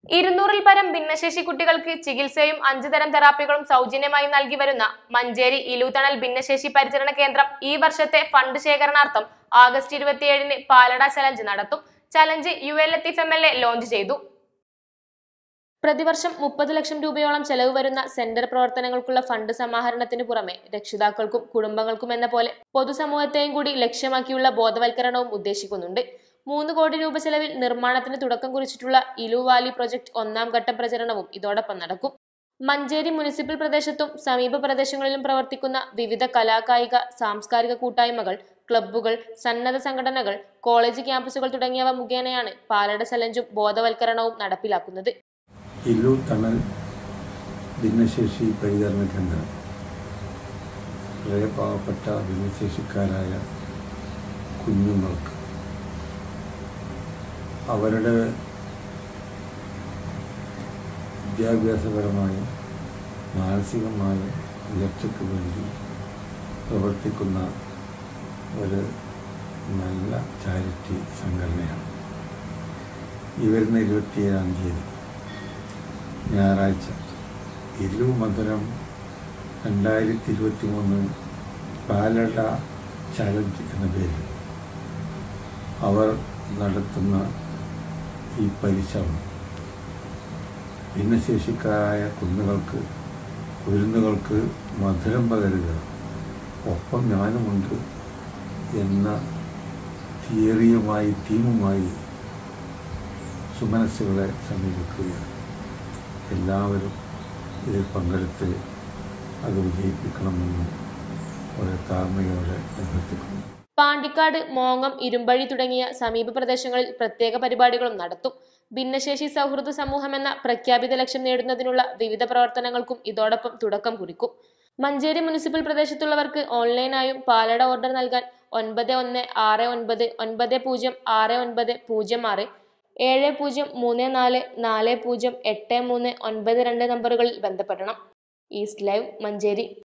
ഇരുന്നൂറിൽ പരം ഭിന്നശേഷി കുട്ടികൾക്ക് ചികിത്സയും അഞ്ചു തരം തെറാപ്പികളും സൗജന്യമായി നൽകി വരുന്ന മഞ്ചേരി ഇലൂത്തണൽ ഭിന്നശേഷി പരിചരണ കേന്ദ്രം ഈ വർഷത്തെ ഫണ്ട് ശേഖരണാർത്ഥം ആഗസ്റ്റ് ഇരുപത്തിയേഴിന് പാലട ചലഞ്ച് നടത്തും challenge U L Latheef M L A launch ചെയ്തു പ്രതിവർഷം മുപ്പത് ലക്ഷം രൂപയോളം ചെലവ് വരുന്ന സെന്റർ പ്രവർത്തനങ്ങൾക്കുള്ള ഫണ്ട് സമാഹരണത്തിന് പുറമെ രക്ഷിതാക്കൾക്കും കുടുംബങ്ങൾക്കും എന്ന പോലെ പൊതുസമൂഹത്തെയും കൂടി ലക്ഷ്യമാക്കിയുള്ള ബോധവൽക്കരണവും ഉദ്ദേശിക്കുന്നുണ്ട് മൂന്ന് കോടി രൂപ ചെലവിൽ നിർമ്മാണത്തിന് തുടക്കം കുറിച്ചിട്ടുള്ള ഇലു വാലി പ്രൊജക്ട് ഒന്നാം ഘട്ട പ്രചരണവും ഇതോടൊപ്പം നടക്കും മഞ്ചേരി മുനിസിപ്പൽ പ്രദേശത്തും സമീപ പ്രദേശങ്ങളിലും പ്രവർത്തിക്കുന്ന വിവിധ കലാകായിക സാംസ്കാരിക കൂട്ടായ്മകൾ ക്ലബ്ബുകൾ സന്നദ്ധ സംഘടനകൾ കോളേജ് ക്യാമ്പസുകൾ തുടങ്ങിയവ മുഖേനയാണ് പാലട ചലഞ്ചും ബോധവൽക്കരണവും നടപ്പിലാക്കുന്നത് ഇല്ലു തണൽ ഭിന്നശേഷി പരിചരണ കേന്ദ്രം വളരെ പാവപ്പെട്ട ഭിന്നശേഷിക്കാരായ കുഞ്ഞുങ്ങൾക്ക് അവരുടെ വിദ്യാഭ്യാസപരമായും മാനസികമായും ഉയർച്ചയ്ക്ക് വേണ്ടി പ്രവർത്തിക്കുന്ന ഒരു നല്ല ചാരിറ്റി സംഘടനയാണ് ഈ വരുന്ന ഇരുപത്തിയേഴാം തീയതി ഞായറാഴ്ച ഇരു മധുരം രണ്ടായിരത്തി ഇരുപത്തി മൂന്ന് പാലട ചലഞ്ച് എന്ന പേരിൽ അവർ നടത്തുന്ന ഈ പരിശ്രമം ഭിന്നശേഷിക്കാരായ കുഞ്ഞുങ്ങൾക്ക് കുരുന്നുകൾക്ക് മധുരം പകരുക ഒപ്പം ഞാനുമുണ്ട് എന്ന തിയറിയുമായി തീമുമായി സുമനസ്സുകളെ സമീപിക്കുകയാണ് എല്ലാവരും ഇതിൽ പങ്കെടുത്ത് അത് വിജയിപ്പിക്കണമെന്ന് വളരെ താഴ്മയോടെ അഭ്യർത്ഥിക്കുന്നു പാണ്ടിക്കാട് മോങ്ങം ഇരുമ്പഴി തുടങ്ങിയ സമീപ പ്രദേശങ്ങളിൽ പ്രത്യേക പരിപാടികളും നടത്തും ഭിന്നശേഷി സൗഹൃദ സമൂഹം എന്ന പ്രഖ്യാപിത ലക്ഷ്യം നേടുന്നതിനുള്ള വിവിധ പ്രവർത്തനങ്ങൾക്കും ഇതോടൊപ്പം തുടക്കം കുറിക്കും മഞ്ചേരി മുനിസിപ്പൽ പ്രദേശത്തുള്ളവർക്ക് ഓൺലൈനായും പാലട ഓർഡർ നൽകാൻ ഒൻപത് ഒന്ന് ആറ് ഒൻപത് ഒൻപത് പൂജ്യം ആറ് ഒൻപത് പൂജ്യം ആറ് ഏഴ് പൂജ്യം മൂന്ന് നാല് നാല് പൂജ്യം എട്ട് മൂന്ന് ഒൻപത് രണ്ട് നമ്പറുകളിൽ ബന്ധപ്പെടണം ഈസ്റ്റ് ലൈവ് മഞ്ചേരി